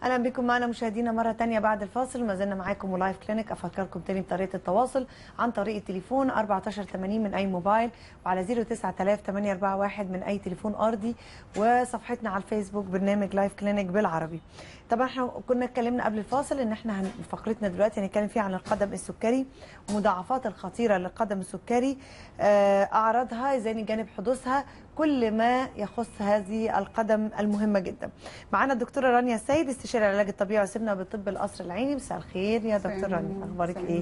اهلا بكم معنا مشاهدينا مره تانية بعد الفاصل ما زلنا معاكم ولايف كلينيك افكركم تاني بطريقه التواصل عن طريق التليفون 1480 من اي موبايل وعلى 09841 من اي تليفون ارضي وصفحتنا على الفيسبوك برنامج لايف كلينيك بالعربي طبعا احنا كنا اتكلمنا قبل الفاصل ان احنا هن- فقرتنا دلوقتي هنتكلم فيها عن القدم السكري ومضاعفات الخطيره للقدم السكري آه، اعراضها ازاي نجانب حدوثها كل ما يخص هذه القدم المهمه جدا معانا الدكتوره رانيا السيد استشاري العلاج الطبيعي وسمنه بطب القصر العيني مساء الخير يا دكتور رانيا اخبارك ايه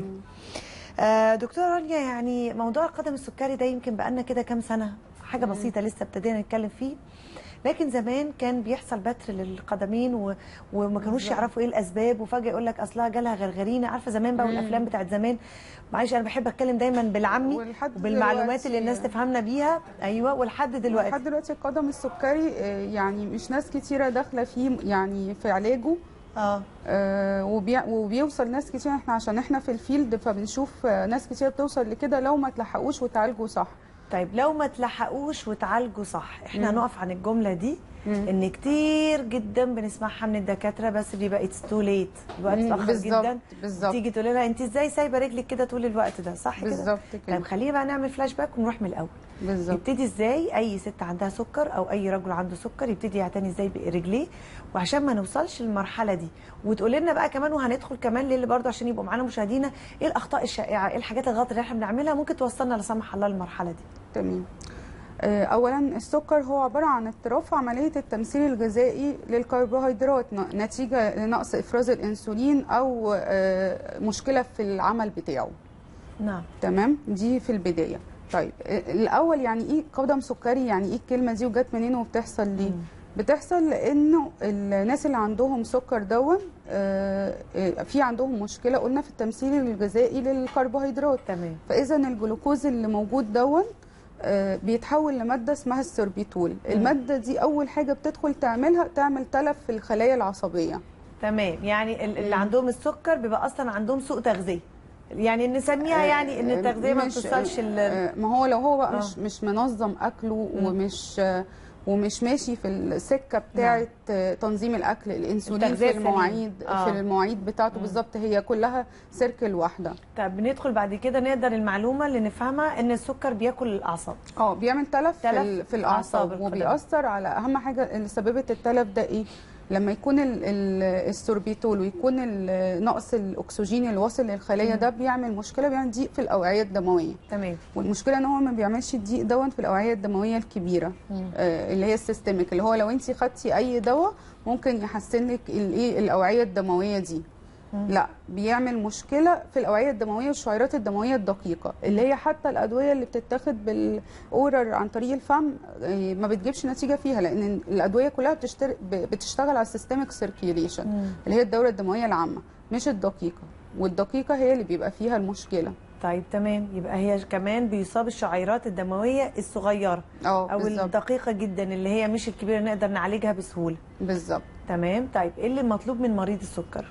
آه، دكتوره رانيا يعني موضوع القدم السكري ده يمكن بقالنا كده كام سنه حاجه بسيطه لسه ابتدينا نتكلم فيه لكن زمان كان بيحصل بتر للقدمين و... وما كانوش بالظبط. يعرفوا ايه الاسباب وفجاه يقول لك اصلها جالها غرغرينه عارفه زمان بقى مم. والافلام بتاعت زمان معلش انا بحب اتكلم دايما بالعامي ولحد وبالمعلومات دلوقتي- اللي الناس تفهمنا بيها ايوه ولحد دلوقتي لحد دلوقتي القدم السكري آه، يعني مش ناس كتيره داخله فيه يعني في علاجه اه آه، وبي... وبيوصل ناس كتير احنا عشان احنا في الفيلد فبنشوف آه، ناس كتير بتوصل لكده لو ما تلحقوش وتعالجوا صح طيب لو ما تلحقوش وتعالجوا صح احنا مم. هنقف عن الجمله دي مم. ان كتير جدا بنسمعها من الدكاتره بس بيبقى اتس تو ليت الوقت مم، اتاخر بالظبط، جدا بالظبط. تيجي تقول لها انت ازاي سايبه رجلك كده طول الوقت ده صح كده بالظبط كده طيب خلينا بقى نعمل فلاش باك ونروح من الاول بالظبط يبتدي ازاي اي ست عندها سكر او اي رجل عنده سكر يبتدي يعتني ازاي برجليه وعشان ما نوصلش للمرحله دي وتقول لنا بقى كمان وهندخل كمان للي برضه عشان يبقوا معانا مشاهدينا ايه الاخطاء الشائعه ايه الحاجات الغلط اللي احنا بنعملها ممكن توصلنا لا سمح الله للمرحله دي تمام آه، اولا السكر هو عباره عن اضطراب في عمليه التمثيل الغذائي للكربوهيدرات ن- نتيجه لنقص افراز الانسولين او آه، مشكله في العمل بتاعه نعم تمام دي في البدايه طيب آه، الاول يعني ايه قدم سكري يعني ايه الكلمه دي وجت منين وبتحصل ليه مم. بتحصل لانه الناس اللي عندهم سكر دون آه، آه، في عندهم مشكله قلنا في التمثيل الغذائي للكربوهيدرات تمام فاذا الجلوكوز اللي موجود دون آه، بيتحول لماده اسمها السوربيتول الماده دي اول حاجه بتدخل تعملها تعمل تلف في الخلايا العصبيه تمام يعني ال- اللي عندهم السكر بيبقى اصلا عندهم سوء تغذيه يعني نسميها آه، يعني ان التغذيه ما مش- بتوصلش ال- آه، ما هو لو هو بقى آه. مش مش منظم اكله مم. ومش آه، ومش ماشي في السكه بتاعه آه، تنظيم الاكل الانسولين التغذية في المواعيد السليمة. آه. في المواعيد بتاعته مم. بالظبط هي كلها سيركل واحده طب بندخل بعد كده نقدر المعلومه اللي نفهمها ان السكر بياكل الاعصاب اه بيعمل تلف, تلف في, ال- في أعصاب الاعصاب القدم. وبيأثر على اهم حاجه اللي سببت التلف ده ايه لما يكون ال- ال- السوربيتول ويكون ال- نقص الاكسجين اللي واصل للخليه ده بيعمل مشكله بيعمل ضيق في الاوعيه الدمويه تمام والمشكله ان هو ما بيعملش الضيق دون في الاوعيه الدمويه الكبيره مم. آه، اللي هي السيستميك اللي هو لو انت خدتي اي دواء ممكن يحسن لك الايه الاوعيه الدمويه دي مم. لا بيعمل مشكله في الاوعيه الدمويه والشعيرات الدمويه الدقيقه اللي هي حتى الادويه اللي بتتاخد بالاورر عن طريق الفم آه، ما بتجيبش نتيجه فيها لان الادويه كلها بتشتر... ب- بتشتغل على السيستميك سيركيوليشن مم. اللي هي الدوره الدمويه العامه مش الدقيقه والدقيقه هي اللي بيبقى فيها المشكله طيب تمام يبقى هي كمان بيصاب الشعيرات الدمويه الصغيره اه او بالظبط الدقيقه جدا اللي هي مش الكبيره نقدر نعالجها بسهوله بالظبط تمام طيب ايه اللي مطلوب من مريض السكر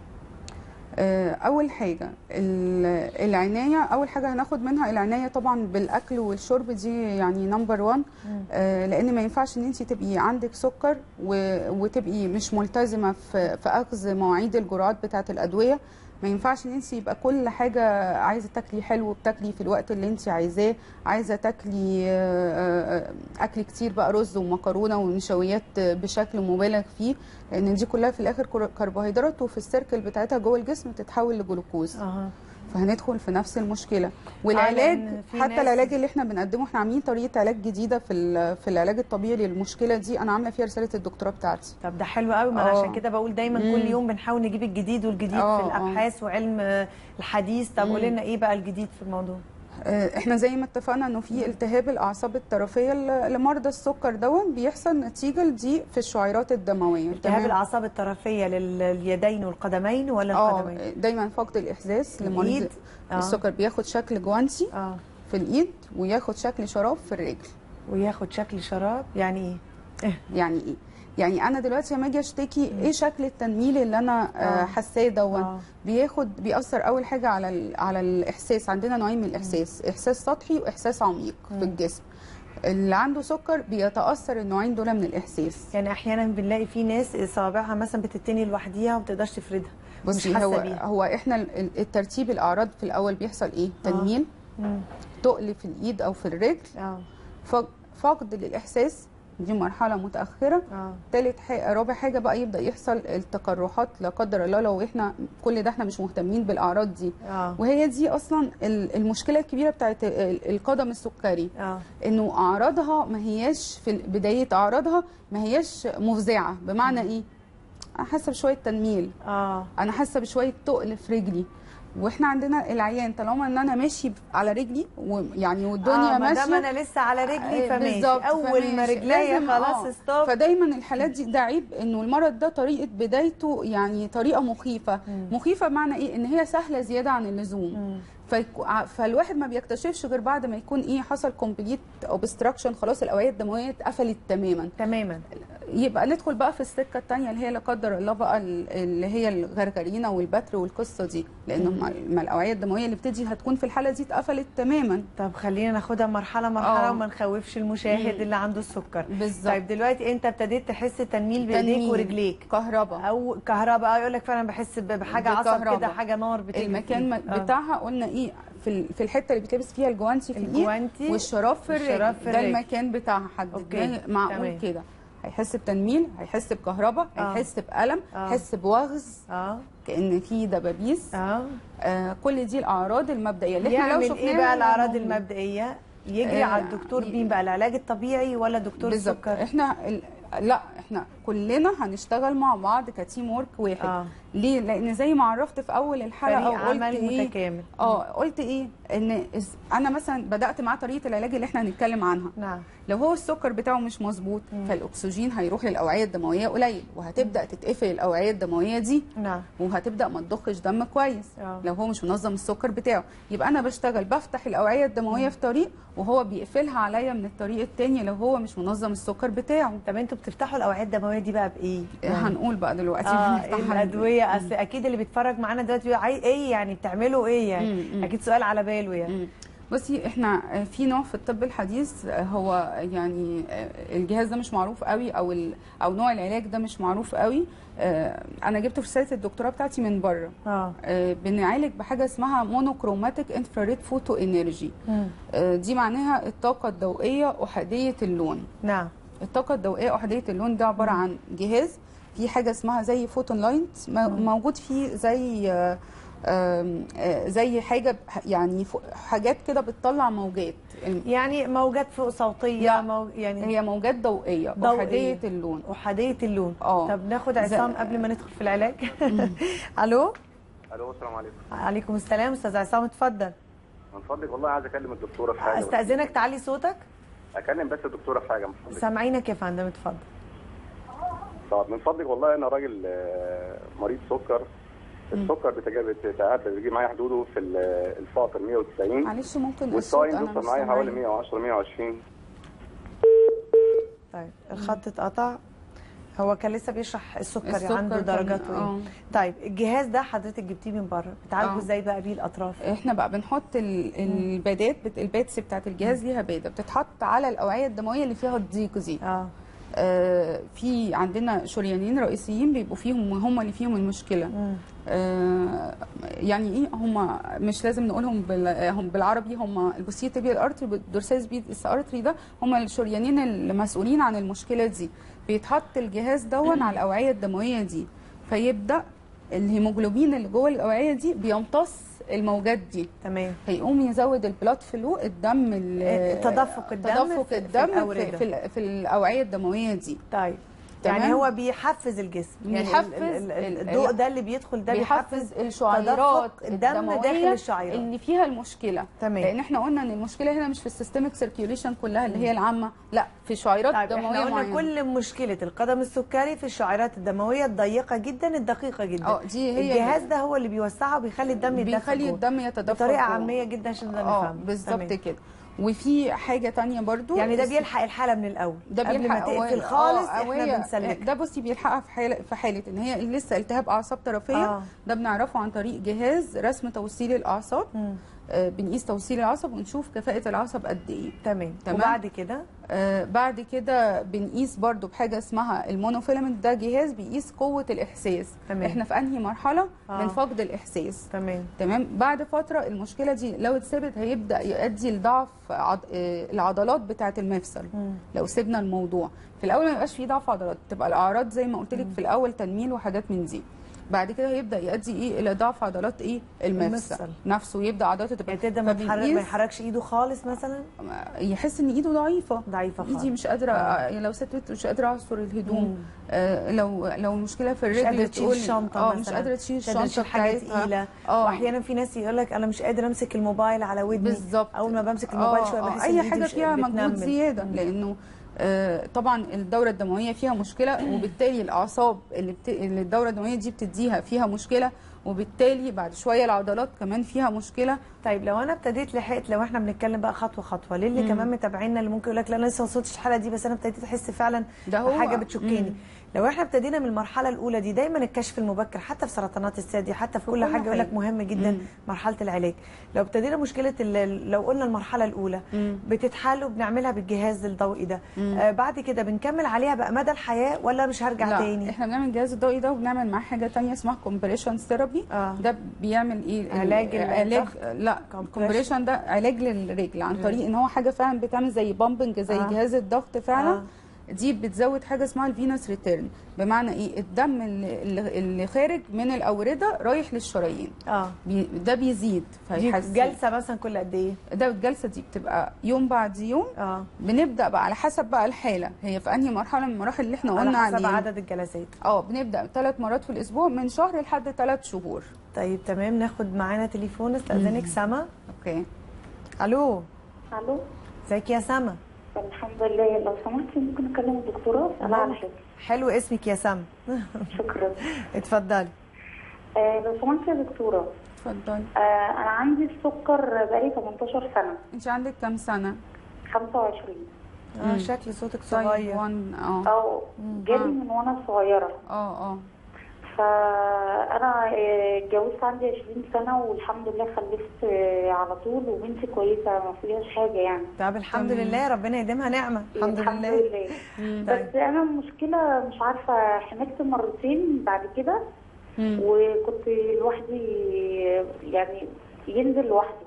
آه، اول حاجه ال- العنايه اول حاجه هناخد منها العنايه طبعا بالاكل والشرب دي يعني نمبر 1 لان ما ينفعش ان انت تبقي عندك سكر و- وتبقي مش ملتزمه في في اخذ مواعيد الجرعات بتاعه الادويه ما ينفعش ان انت يبقى كل حاجه عايزه تاكلي حلو بتاكلي في الوقت اللي انت عايزاه عايزه تاكلي آه، آه، اكل كتير بقى رز ومكرونه ونشويات بشكل مبالغ فيه لان دي كلها في الاخر كر- كربوهيدرات وفي السيركل بتاعتها جوه الجسم تتحول لجلوكوز اها فهندخل في نفس المشكله لأن والعلاج في حتى ناس- العلاج اللي احنا بنقدمه احنا عاملين طريقه علاج جديده في ال- في العلاج الطبيعي للمشكله دي انا عامله فيها رساله الدكتوراه بتاعتي طب ده حلو قوي ما انا آه. عشان كده بقول دايما مم. كل يوم بنحاول نجيب الجديد والجديد آه، في آه. الابحاث وعلم آه، الحديث طب مم. قولي لنا ايه بقى الجديد في الموضوع آه، احنا زي ما اتفقنا انه في التهاب الاعصاب الطرفيه ل- لمرضى السكر دون بيحصل نتيجه لضيق في الشعيرات الدمويه التهاب تمام؟ الاعصاب الطرفيه لليدين والقدمين ولا اه القدمين دايما فقد الاحساس لمريض الإيد؟ آه. السكر بياخد شكل جوانتي اه في الايد وياخد شكل شراب في الرجل وياخد شكل شراب يعني ايه يعني ايه يعني انا دلوقتي لما اجي اشتكي ايه شكل التنميل اللي انا آه. آه، حاساه دون آه. بياخد بيأثر اول حاجه على ال- على الاحساس عندنا نوعين من الاحساس احساس سطحي واحساس عميق مم. في الجسم اللي عنده سكر بيتاثر النوعين دول من الاحساس يعني احيانا بنلاقي في ناس صوابعها مثلا بتتني لوحديها وما بتقدرش تفردها مش بصي حاسه هو بيها هو احنا ال- الترتيب الاعراض في الاول بيحصل ايه تنميل مم. تقل في الايد او في الرجل اه فق- فقد للاحساس دي مرحله متاخره اه تالت حاجه رابع حاجه بقى يبدا يحصل التقرحات لا قدر الله لو احنا كل ده احنا مش مهتمين بالاعراض دي اه وهي دي اصلا ال- المشكله الكبيره بتاعت ال- القدم السكري اه انه اعراضها ما هياش في ال- بدايه اعراضها ما هياش مفزعه بمعنى ايه انا حاسه بشويه تنميل اه انا حاسه بشويه تقل في رجلي واحنا عندنا العيان طالما ان انا ماشي على رجلي ويعني والدنيا آه ما دام ماشيه انا لسه على رجلي آه، فماشي بالظبط، اول ما فماشي. رجليا لازم- خلاص آه. ستوب فدايما الحالات دي ده عيب انه المرض ده طريقه بدايته يعني طريقه مخيفه مم. مخيفه بمعنى ايه ان هي سهله زياده عن اللزوم مم. فيكو- ع- فالواحد ما بيكتشفش غير بعد ما يكون ايه حصل كومبليت اوبستراكشن خلاص الاوعيه الدمويه اتقفلت تماما تماما يبقى ندخل بقى في السكه الثانيه اللي هي لا قدر الله بقى ال- اللي هي الغرغرينه والبتر والقصه دي لان مم. ما- ما الاوعيه الدمويه اللي بتدي هتكون في الحاله دي اتقفلت تماما طب خلينا ناخدها مرحله مرحله آه. وما نخوفش المشاهد مم. اللي عنده السكر بالظبط طيب دلوقتي انت ابتديت تحس تنميل بايديك تنميل. ورجليك كهرباء او كهرباء يقول لك فعلا بحس ب- بحاجه عصب بكهرباء. كده حاجه نار بتيجي المكان فيه. آه. بتاعها قلنا ايه في ال- في الحته اللي بيتلبس فيها الجوانتي في الايد الجوانتي والشراب في والشراب الرجل في ده الرجل. المكان بتاعها أوكي. حددناه معقول تمام. كده هيحس بتنميل هيحس بكهرباء آه. هيحس بألم آه. هيحس بوغز اه كأن في دبابيس اه آه كل دي الأعراض المبدئية اللي احنا لو يعمل شفناها ايه بقى الاعراض موجود. المبدئيه يجري آه، على الدكتور ي- مين بقى العلاج الطبيعي ولا دكتور بالظبط السكر احنا ال... لا احنا كلنا هنشتغل مع بعض كتيم ورك واحد اه ليه لان زي ما عرفت في اول الحلقه فريق قلت عمل ايه متكامل اه قلت ايه ان إز- انا مثلا بدات مع طريقه العلاج اللي احنا هنتكلم عنها نعم لو هو السكر بتاعه مش مظبوط مم. فالاكسجين هيروح للاوعيه الدمويه قليل وهتبدا تتقفل الاوعيه الدمويه دي نعم وهتبدا ما تضخش دم كويس اه لو هو مش منظم السكر بتاعه يبقى انا بشتغل بفتح الاوعيه الدمويه في طريق وهو بيقفلها عليا من الطريق التاني لو هو مش منظم السكر بتاعه طب انتوا بتفتحوا الاوعيه الدمويه دي بقى بايه؟ هنقول بقى دلوقتي اه هنفتحها الادويه اصل اكيد اللي بيتفرج معانا دلوقتي بيقول عاي- ايه يعني بتعملوا ايه يعني؟ مم، مم. اكيد سؤال على باله يعني مم. بصي احنا في نوع في الطب الحديث هو يعني الجهاز ده مش معروف قوي او ال- او نوع العلاج ده مش معروف قوي آه، انا جبته في رساله الدكتوراه بتاعتي من بره اه آه، بنعالج بحاجه اسمها مونوكروماتيك انفراريد فوتو انرجي مم. دي معناها الطاقه الضوئيه احاديه اللون نعم الطاقه الضوئيه احاديه اللون ده عباره عن جهاز في حاجه اسمها زي فوتون لايت مم. موجود فيه زي آه، آم، آه، زي حاجه يعني فوق- حاجات كده بتطلع موجات يعني موجات فوق صوتيه لا. مو... يعني هي موجات ضوئيه ضوئية. احاديه اللون احاديه اللون اه طب ناخد عصام زي- قبل ما ندخل في العلاج الو الو السلام عليكم عليكم السلام استاذ عصام اتفضل من فضلك والله عايز اكلم الدكتوره في حاجه بس. استاذنك تعلي صوتك اكلم بس الدكتوره في حاجه من فضلك سامعينك يا فندم اتفضل طب من فضلك والله انا راجل آه، مريض سكر السكر بتجا- بتعب بيجي معايا حدوده في ال- الفاطر 190 معلش ممكن الصوت والصايم انا بيوصل مش معايا حوالي سامعاه. 110 120 طيب الخط اتقطع هو كان لسه بيشرح السكر, السكر عنده كان- درجاته ايه آه. طيب الجهاز ده حضرتك جبتيه من بره بتعالجوا آه. ازاي بقى بيه الاطراف احنا بقى بنحط ال- البادات بت- الباتس بتاعت الجهاز ليها باده بتتحط على الاوعيه الدمويه اللي فيها الضيق دي اه آه في عندنا شريانين رئيسيين بيبقوا فيهم هم اللي فيهم المشكله مم. آه يعني ايه هم مش لازم نقولهم بال- هم بالعربي هم البوسيه بي الارتري والدورساليس بي الارتري ده هم الشريانين المسؤولين عن المشكله دي بيتحط الجهاز دون على الاوعيه الدمويه دي فيبدا الهيموجلوبين اللي جوه الاوعيه دي بيمتص الموجات دي تمام هيقوم يزود البلاد فلو الدم ال- تدفق الدم تدفق في- في الدم في, الأوردة. في, ال- في الاوعيه الدمويه دي طيب تمام. يعني هو بيحفز الجسم يعني بيحفز ال- ال- ال- ال- الضوء ال- ده اللي بيدخل ده بيحفز بيحفز الشعيرات تدفق الدم الدموية داخل الشعيرات اللي فيها المشكله تمام لان احنا قلنا ان المشكله هنا مش في السيستميك سيركيوليشن كلها اللي هي العامه لا في شعيرات طيب دمويه احنا قلنا معينه كل مشكله القدم السكري في الشعيرات الدمويه الضيقه جدا الدقيقه جدا اه دي هي الجهاز ده هو اللي بيوسعه وبيخلي الدم يتدفق بيخلي جوه. الدم يتدفق بطريقه جوه. عاميه جدا عشان نقدر اه نفهمه بالظبط تمام. كده وفي حاجه تانية برضو يعني ده اس- بيلحق الحاله من الاول ده قبل ما بيلحق تقفل أول- خالص آه، احنا أوية- بنسلك ده بصي بيلحقها في حاله في حاله ان هي لسه التهاب اعصاب طرفيه آه. ده بنعرفه عن طريق جهاز رسم توصيل الاعصاب مم. آه، بنقيس توصيل العصب ونشوف كفاءه العصب قد ايه تمام تمام. وبعد كده آه، بعد كده بنقيس برضو بحاجه اسمها المونوفيلامنت ده جهاز بيقيس قوه الاحساس تمام. احنا في انهي مرحله آه. من فقد الاحساس تمام تمام بعد فتره المشكله دي لو اتثبت هيبدا يؤدي لضعف عض... آه، العضلات بتاعه المفصل مم. لو سيبنا الموضوع في الاول ما يبقاش فيه ضعف عضلات تبقى الاعراض زي ما قلت لك في الاول تنميل وحاجات من دي بعد كده هيبدا يؤدي ايه الى ضعف عضلات ايه المفصل المفصل. نفسه يبدا عضلاته تبقى يعني تقدر ما يتحرك ما فبنقيس- يحركش ايده خالص مثلا يحس ان ايده ضعيفه ضعيفه خالص ايدي مش قادره آه. يعني لو ست مش قادره اعصر الهدوم مم. آه لو لو المشكله في مش الرجل قادره تشيل تقول- الشنطه اه مثلا مش قادره تشيل مش قادره الشنطه تشيل حاجه بتاعتها. تقيله اه واحيانا في ناس يقول لك انا مش قادر امسك الموبايل على ودني بالظبط اول ما بمسك الموبايل آه، شويه آه، بحس إن اي إيدي حاجه مش فيها مجهود بتنمل. زياده مم. لانه آه، طبعا الدوره الدمويه فيها مشكله وبالتالي الاعصاب اللي, بت... اللي الدوره الدمويه دي بتديها فيها مشكله وبالتالي بعد شويه العضلات كمان فيها مشكله طيب لو انا ابتديت لحقت لو احنا بنتكلم بقى خطوه خطوه ليه اللي مم. كمان متابعينا اللي ممكن يقول لك لا انا لسه ما وصلتش الحاله دي بس انا ابتديت احس فعلا ده هو بحاجه بتشكني مم. لو احنا ابتدينا من المرحله الاولى دي دايما الكشف المبكر حتى في سرطانات الثدي حتى في كل كل حاجه يقول لك حاجة. مهم جدا مم. مرحله العلاج لو ابتدينا مشكله ال- لو قلنا المرحله الاولى مم. بتتحل وبنعملها بالجهاز الضوئي ده مم. آه بعد كده بنكمل عليها بقى مدى الحياه ولا مش هرجع لا تاني احنا بنعمل الجهاز الضوئي ده وبنعمل معاه حاجه تانية اسمها كومبريشن ثيرابي اه ده بيعمل ايه علاج علاج الضغط؟ لا Compression. كومبريشن ده علاج للرجل عن طريق ان هو حاجه فعلا بتعمل زي بامبنج زي آه. جهاز الضغط فعلا آه. دي بتزود حاجه اسمها الفينوس ريتيرن بمعنى ايه الدم اللي, اللي- اللي خارج من الاورده رايح للشرايين اه بي ده بيزيد دي فيحسن جلسه مثلا كل قد ايه ده الجلسه دي بتبقى يوم بعد يوم اه بنبدا بقى على حسب بقى الحاله هي في انهي مرحله من المراحل اللي احنا على قلنا حسب عليها عدد الجلسات اه بنبدا ثلاث مرات في الاسبوع من شهر لحد ثلاث شهور طيب تمام ناخد معانا تليفون استاذنك سما اوكي الو الو ازيك يا سما الحمد لله لو سمحتي ممكن اكلم الدكتوره اسالها على حاجه حلو اسمك يا سما شكرا اتفضلي آه لو سمحتي يا دكتوره اتفضلي آه انا عندي السكر بقالي 18 سنه انت عندك كام سنه 25 اه مم. شكل صوتك طيب صغير وان اه او جالي آه. من وانا صغيره اه اه فانا آه، اتجوزت عندي 20 سنه والحمد لله خلفت آه، على طول وبنتي كويسه ما فيهاش حاجه يعني طب الحمد تمام. لله ربنا يديمها نعمه الحمد, الحمد لله لله مم. طيب. بس انا المشكله مش عارفه حملت مرتين بعد كده مم. وكنت لوحدي يعني ينزل لوحده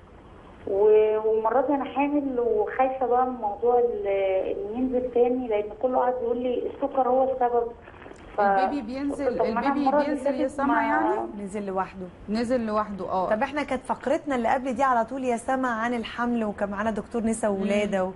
و- ومرات انا حامل وخايفه بقى من موضوع ال- ان ينزل تاني لان كله قاعد يقول لي السكر هو السبب ف- البيبي بينزل طب ما أنا البيبي المرة اللي بينزل يا فاتت سما ما- يعني نزل لوحده نزل لوحده اه طب احنا كانت فقرتنا اللي قبل دي على طول يا سما عن الحمل وكان معانا دكتور نسا وولاده و...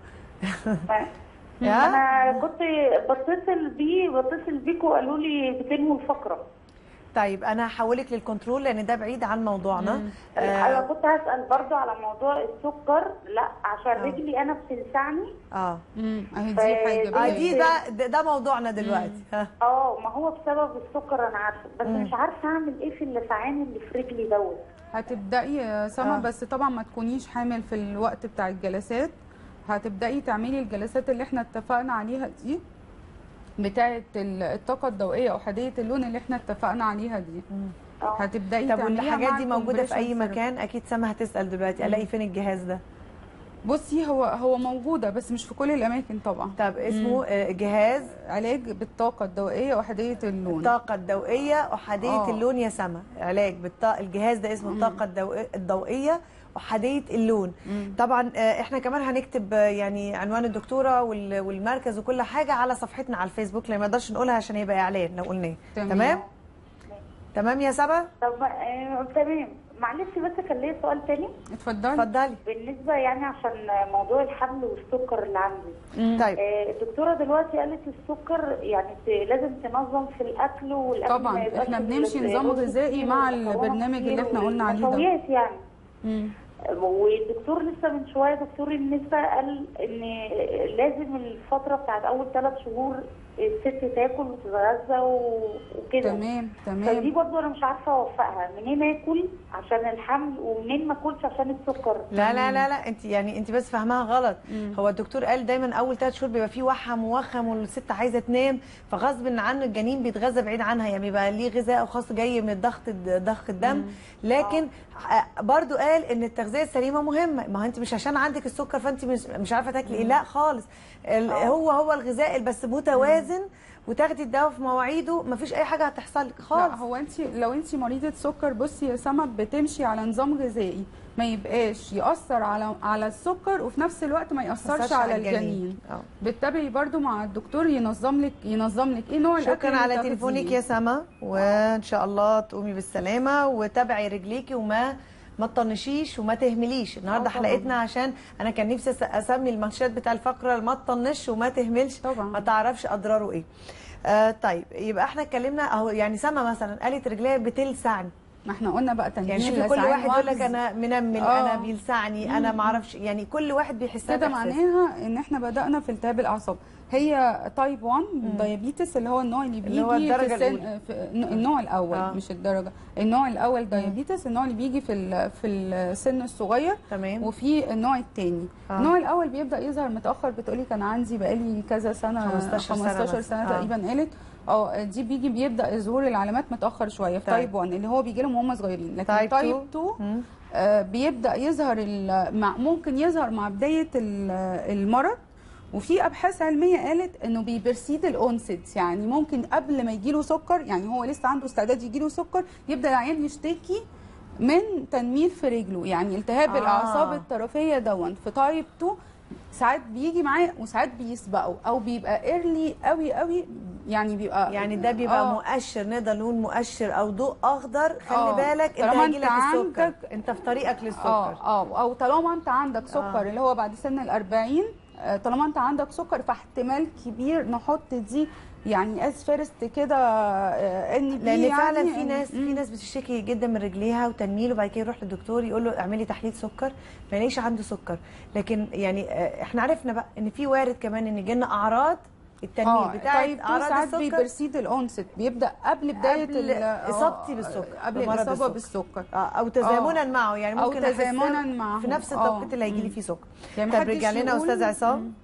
يا انا كنت بتصل بيه بتصل بيكوا قالوا لي بتنمو الفقره طيب انا هحولك للكنترول لان ده بعيد عن موضوعنا مم. انا اه, كنت هسال برضو على موضوع السكر لا عشان آه. رجلي انا بتلسعني آه. امم اهي ف- دي حاجه اه بقى. دي بقى ده, ده موضوعنا دلوقتي ها. اه ما هو بسبب السكر انا عارفه بس مم. مش عارفه اعمل ايه في اللسعان اللي في رجلي دوت هتبداي يا سما آه. بس طبعا ما تكونيش حامل في الوقت بتاع الجلسات هتبداي تعملي الجلسات اللي احنا اتفقنا عليها دي بتاعه ال- الطاقه الضوئيه احاديه اللون اللي احنا اتفقنا عليها دي اه هتبداي طب تعمليها والحاجات مع دي موجوده في اي الcompression therapy. مكان اكيد سما هتسال دلوقتي الاقي فين الجهاز ده بصي هو هو موجوده بس مش في كل الاماكن طبعا طب اسمه آه، جهاز علاج بالطاقه الضوئيه واحاديه اللون الطاقة الضوئية أحادية آه. اللون يا سما علاج بالطاقة الجهاز ده اسمه الطاقة الضوئية- الضوئية أحادية اللون مم. طبعا آه، احنا كمان هنكتب آه، يعني عنوان الدكتورة وال- والمركز وكل حاجة على صفحتنا على الفيسبوك لان ما نقدرش نقولها عشان هيبقى إعلان لو قلناه تمام. تمام تمام يا سبا طب آه، تمام معلش بس كان ليا سؤال تاني اتفضلي اتفضلي بالنسبه يعني عشان موضوع الحمل والسكر اللي عندي طيب آه، الدكتوره دلوقتي قالت السكر يعني ت- لازم تنظم في الاكل والاكل طبعاً، ما يبقاش إحنا ال- بنمشي نظام الرز غذائي كتير مع والمكرونة البرنامج اللي كتير إحنا قلنا عليه ده. والنشويات يعني مم. والدكتور لسه من شويه دكتور النساء قال ان لازم الفتره بتاعت اول ثلاث شهور الست تاكل وتتغذى و- وكده تمام فدي تمام برضه انا مش عارفه اوفقها منين اكل عشان الحمل ومنين ما اكلش عشان السكر لا لا لا لا انت يعني انت بس فاهماها غلط مم. هو الدكتور قال دايما اول ثلاث شهور بيبقى فيه وحم موخم والست عايزه تنام فغصب عنه الجنين بيتغذى بعيد عنها يعني بيبقى ليه غذاء خاص جاي من الضغط ضخ الدم لكن ع- برضو قال ان التغذيه التغذيه السليمه مهمه ما هو انت مش عشان عندك السكر فانت مش, مش عارفه تاكلي ايه لا خالص ال- هو هو الغذاء بس متوازن وتاخدي الدواء في مواعيده مفيش اي حاجه هتحصل لك لا خالص هو انت لو انت مريضه سكر بصي يا سما بتمشي على نظام غذائي ما يبقاش ياثر على على السكر وفي نفس الوقت ما ياثرش متأثرش على على الجنين. الجنين اه. بتتابعي برضو مع الدكتور ينظم لك ينظم لك ايه نوع الاكل شكرا اللي على تاخديه. تليفونك يا سما وان شاء الله تقومي بالسلامه وتابعي رجليكي وما ما تطنشيش وما تهمليش النهارده اه طبعا. حلقتنا عشان انا كان نفسي أس- اسمي المنشات بتاع الفقره ما تطنش وما تهملش طبعا. ما تعرفش اضراره ايه آه طيب يبقى احنا اتكلمنا اهو يعني سما مثلا قالت رجليها بتلسعني ما احنا قلنا بقى تنميل يعني شوفي كل لسعان واحد يقول لك وجز. انا منمل اه. انا بيلسعني انا ما اعرفش يعني كل واحد بيحسها كده بإحساسه. معناها ان احنا بدانا في التهاب الاعصاب هي تايب 1 دايابيتس اللي هو النوع اللي بيجي اللي هو الدرجة في, الأولى. في النوع الاول آه. آه. مش الدرجه النوع الاول دايابيتس النوع اللي بيجي في ال- في السن الصغير تمام وفي النوع الثاني آه. آه. النوع الاول بيبدا يظهر متاخر بتقولي كان عندي بقالي كذا سنه 15 سنة 15 بس. سنه آه. تقريبا قالت اه دي بيجي بيبدا ظهور العلامات متاخر شويه في طيب. تايب 1 اللي هو بيجي لهم وهم صغيرين لكن تايب تايب 2 2 مم. آه، بيبدا يظهر ال- مع ممكن يظهر مع بدايه ال- المرض وفي ابحاث علميه قالت انه بيبرسيد الاونست يعني ممكن قبل ما يجيله سكر يعني هو لسه عنده استعداد يجيله سكر يبدا العيان يشتكي من تنميل في رجله يعني التهاب آه. آه. الاعصاب الطرفيه دون في تايب 2 ساعات بيجي معاه وساعات بيسبقه او بيبقى ايرلي قوي قوي يعني بيبقى يعني ده بيبقى آه. مؤشر نقدر نقول مؤشر او ضوء اخضر خلي آه. بالك انت طالما هيجي انت لك السكر عندك- انت في طريقك للسكر اه اه او طالما انت عندك سكر آه. آه. اللي هو بعد سن ال 40 آه، طالما انت عندك سكر فاحتمال كبير نحط دي يعني از فيرست كده آه، ان بي لان يعني فعلا في إن- ناس في مم. ناس بتشتكي جدا من رجليها وتنميل وبعد كده يروح للدكتور يقول له اعملي تحليل سكر ما يلاقيش عنده سكر لكن يعني آه، احنا عرفنا بقى ان في وارد كمان ان يجي لنا اعراض التنميل اه بتاعت طيب اعراض ساعات السكر بيبرسيد الاونست بيبدا قبل بدايه قبل ال- آه، إصابتي بالسكر، قبل بمرض الاصابه السكر. بالسكر آه، او تزامنا معه يعني أو ممكن أحس تزامنا معه. في نفس آه. التوقيت اللي هيجي لي مم. فيه سكر يعني طب محدش رجع لنا يقول- استاذ عصام مم.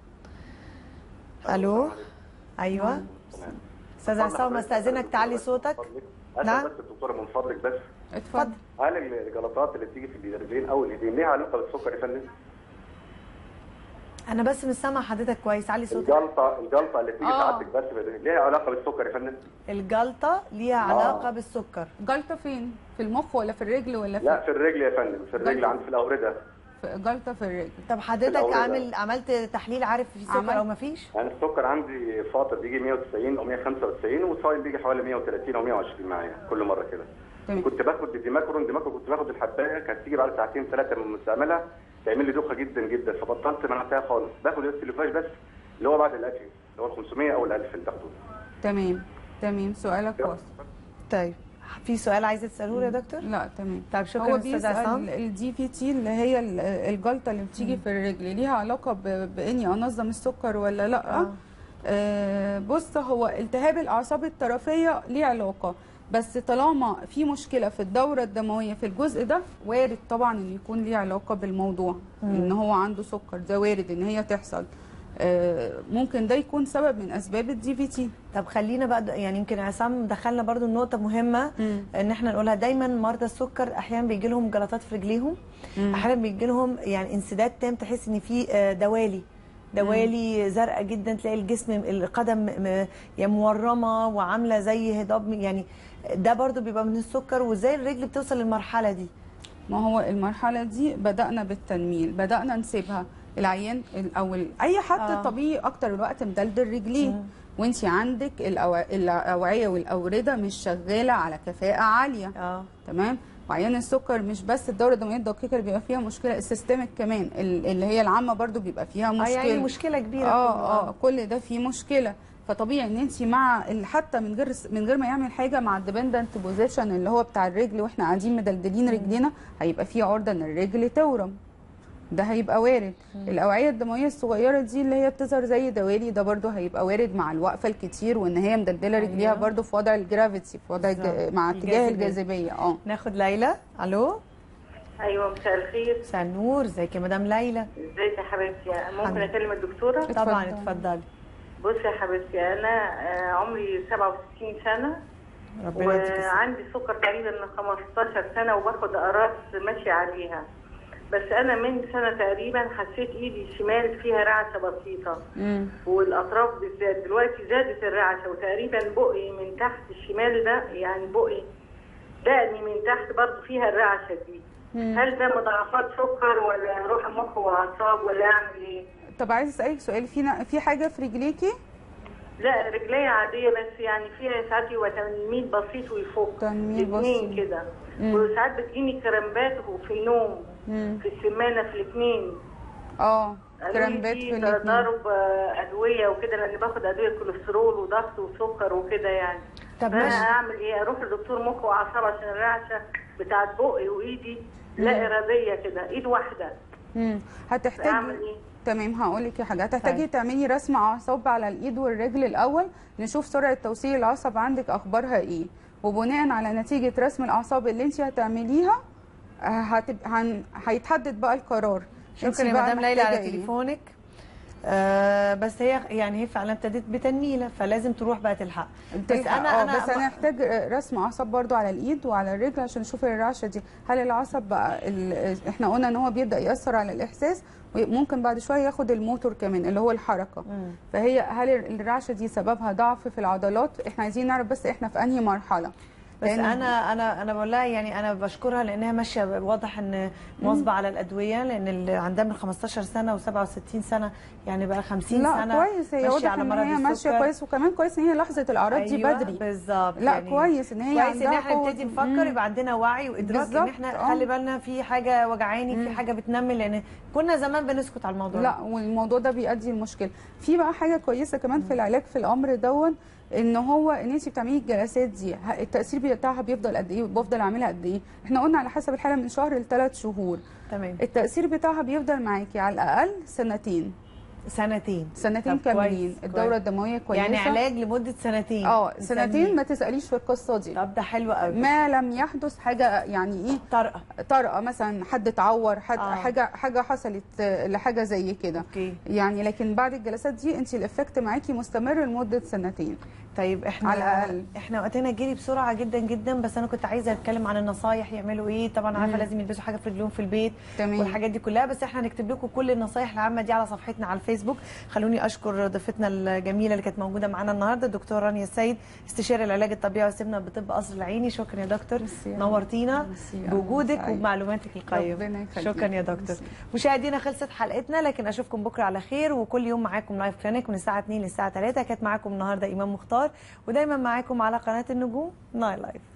الو ايوه استاذ عصام استاذنك تعلي صوتك نعم. نعم بس الدكتوره من فضلك بس اتفضل هل الجلطات اللي بتيجي في الرجلين او الايدين ليها علاقه بالسكر يا فندم؟ انا بس مش سامعه حضرتك كويس علي صوتك الجلطه الجلطه اللي بتيجي آه. ساعتك بس في الرجلين ليها علاقه بالسكر يا فندم؟ الجلطه ليها علاقه بالسكر جلطه فين في المخ ولا في الرجل ولا في لا في الرجل يا فندم في الرجل جلطة. عند في الاورده في- جلطه في الرجل طب حضرتك الأوردة. عامل عملت تحليل عارف في سكر عملت. او ما فيش انا السكر عندي فاطر بيجي 190 او 195 والصايم بيجي حوالي 130 او 120 معايا كل مره كده تمام كنت باخد ديماكرون ديماكرون كنت باخد الحبايه كانت تيجي بعد ساعتين ثلاثه من مستعملها تعمل لي دوخه جدا جدا فبطلت منعتها خالص باخد السلوفاج بس اللي هو بعد الاكل اللي هو ال 500 او ال 1000 اللي تاخده تمام تمام سؤالك واصل طيب في سؤال عايزه تساله يا دكتور لا تمام طب شكرا هو استاذ عصام بيسأل الدي في تي اللي هي ال- الجلطه اللي بتيجي في الرجل ليها علاقه ب- باني انظم السكر ولا لا آه. آه بص هو التهاب الاعصاب الطرفيه ليه علاقه بس طالما في مشكله في الدوره الدمويه في الجزء ده وارد طبعا ان يكون ليه علاقه بالموضوع ان هو عنده سكر ده وارد ان هي تحصل آه ممكن ده يكون سبب من اسباب الدي في تي طب خلينا بقى د- يعني يمكن عصام دخلنا برضو النقطه مهمه ان احنا نقولها دايما مرضى السكر احيانا بيجي لهم جلطات في رجليهم احيانا بيجي لهم يعني انسداد تام تحس ان في آه، دوالي دوالي زرقاء جدا تلاقي الجسم القدم م- يعني مورمه وعامله زي هضاب يعني ده برضو بيبقى من السكر وازاي الرجل بتوصل للمرحله دي ما هو المرحلة دي بدأنا بالتنميل بدأنا نسيبها العيان ال- أو ال- أي حد آه. آه. طبيعي أكتر الوقت مدلدل رجليه وانت عندك الأو- الأوعية والأوردة مش شغالة على كفاءة عالية اه تمام وعيان السكر مش بس الدورة الدموية الدقيقة اللي بيبقى فيها مشكلة السيستمك كمان ال- اللي هي العامة برضو بيبقى فيها اه مشكلة يعني مشكله كبيره كله. اه اه كل ده فيه مشكله فطبيعي ان انت مع ال- حتى من غير من غير ما يعمل حاجه مع الديبندنت بوزيشن اللي هو بتاع الرجل واحنا قاعدين مدلدلين رجلينا هيبقى فيه عرضه ان الرجل تورم ده هيبقى وارد الاوعيه الدمويه الصغيره دي اللي هي بتظهر زي دوالي ده برضو هيبقى وارد مع الوقفه الكتير وان هي مدلدله رجليها أيوة. برضو في وضع الجرافيتي في وضع الج... بالظبط. مع اتجاه الجاذبية. الجاذبيه اه ناخد ليلى الو ايوه مساء الخير مساء النور ازيك يا مدام ليلى ازيك يا حبيبتي ممكن الحمد. اكلم الدكتوره طبعا اتفضل. اتفضلي بصي يا حبيبتي انا آه، عمري 67 سنه ربنا يديك الصحة. وعندي سكر تقريبا من 15 سنه وباخد اقراص ماشيه عليها بس انا من سنه تقريبا حسيت ايدي الشمال فيها رعشه بسيطه مم. والاطراف بالذات دلوقتي زادت الرعشه وتقريبا بقي من تحت الشمال ده يعني بقي دقني من تحت برضه فيها الرعشه دي مم. هل ده مضاعفات سكر ولا روح مخ واعصاب ولا اعمل ايه؟ طب عايز اسالك سؤال في نا- في حاجه في رجليكي لا رجلي عاديه بس يعني فيها ساعات هو تنميل بسيط ويفك تنميل الاثنين بسيط. كده مم. وساعات بتجيني كرامبات في النوم مم. في السمانه في الاثنين اه قالوا لي كرامبات في في الاتنين تضارب آه، ادويه وكده لان باخد ادويه كوليسترول وضغط وسكر وكده يعني طب فانا ماشي اعمل ايه اروح لدكتور مخ واعصاب عشان الرعشه بتاعت بقي وايدي لا اراديه كده ايد واحده مم. هتحتاجي اعمل ايه تمام هقول لك حاجه هتحتاجي طيب. تعملي رسم اعصاب على الايد والرجل الاول نشوف سرعه توصيل العصب عندك اخبارها ايه وبناء على نتيجه رسم الاعصاب اللي انت هتعمليها آه، هتبقى هن... هيتحدد بقى القرار انت شكرا يا بقى مدام ليلى على محتاجة إيه؟ تليفونك آه بس هي يعني هي فعلا ابتدت بتنميله فلازم تروح بقى تلحق بس تلحق، انا آه، انا بس انا هحتاج رسم اعصاب برضو على الايد وعلى الرجل عشان نشوف الرعشه دي هل العصب بقى ال... احنا قلنا ان هو بيبدا ياثر على الاحساس وممكن بعد شويه ياخد الموتور كمان اللي هو الحركه مم. فهي هل الرعشه دي سببها ضعف في العضلات احنا عايزين نعرف بس احنا في انهي مرحله بس لأن- انا انا انا بقول لها يعني انا بشكرها لانها ماشيه واضح ان مواظبه على الادويه لان اللي عندها من 15 سنه و67 سنه يعني بقى 50 لا سنه كويس هي ماشية واضح على ان مرض هي ماشيه السكر. كويس وكمان كويس ان هي لاحظت الاعراض دي أيوة بدري بالظبط لا يعني كويس ان هي كويس ان عندها احنا قوة- نبتدي نفكر مم. يبقى عندنا وعي وادراك ان بالظبط، احنا آه. خلي بالنا في حاجه وجعاني في حاجه بتنمل لان كنا زمان بنسكت على الموضوع لا والموضوع ده بيؤدي لمشكله في بقى حاجه كويسه كمان في العلاج في الامر دون ان هو ان انت بتعملي الجلسات دي ه- التاثير بتاعها بيفضل قد ايه بفضل اعملها قد ايه احنا قلنا على حسب الحاله من شهر لثلاث شهور تمام التاثير بتاعها بيفضل معاكي على الاقل سنتين سنتين سنتين طب كويس، كاملين كويس. الدوره الدمويه كويسه يعني علاج لمده سنتين اه سنتين نسميه. ما تساليش في القصه دي طب ده حلو قوي ما لم يحدث حاجه يعني ايه طرقه طرقه مثلا حد اتعور حد آه. حاجه حاجه حصلت آه، لحاجه زي كده اوكي يعني لكن بعد الجلسات دي انت الافكت معاكي مستمر لمده سنتين طيب احنا على الأقل. احنا وقتنا جري بسرعه جدا جدا بس انا كنت عايزه اتكلم عن النصايح يعملوا ايه طبعا عارفه مم. لازم يلبسوا حاجه في رجلهم في البيت تمام والحاجات دي كلها بس احنا هنكتب لكم كل النصايح العامه دي على صفحتنا على الفيسبوك خلوني اشكر ضيفتنا الجميله اللي كانت موجوده معانا النهارده الدكتور رانيا السيد استشاري العلاج الطبيعي والسمنه بطب قصر العيني شكرا يا دكتور ميرسي يا نورتينا ميرسي. بوجودك سعيد. وبمعلوماتك القيمه ربنا يخليك. شكرا يا دكتور ميرسي. مشاهدينا خلصت حلقتنا لكن اشوفكم بكره على خير وكل يوم معاكم لايف كلينيك من الساعه 2 للساعه 3 كانت معاكم النهارده ايمان مختار ودايما معاكم على قناه النجوم نايل لايف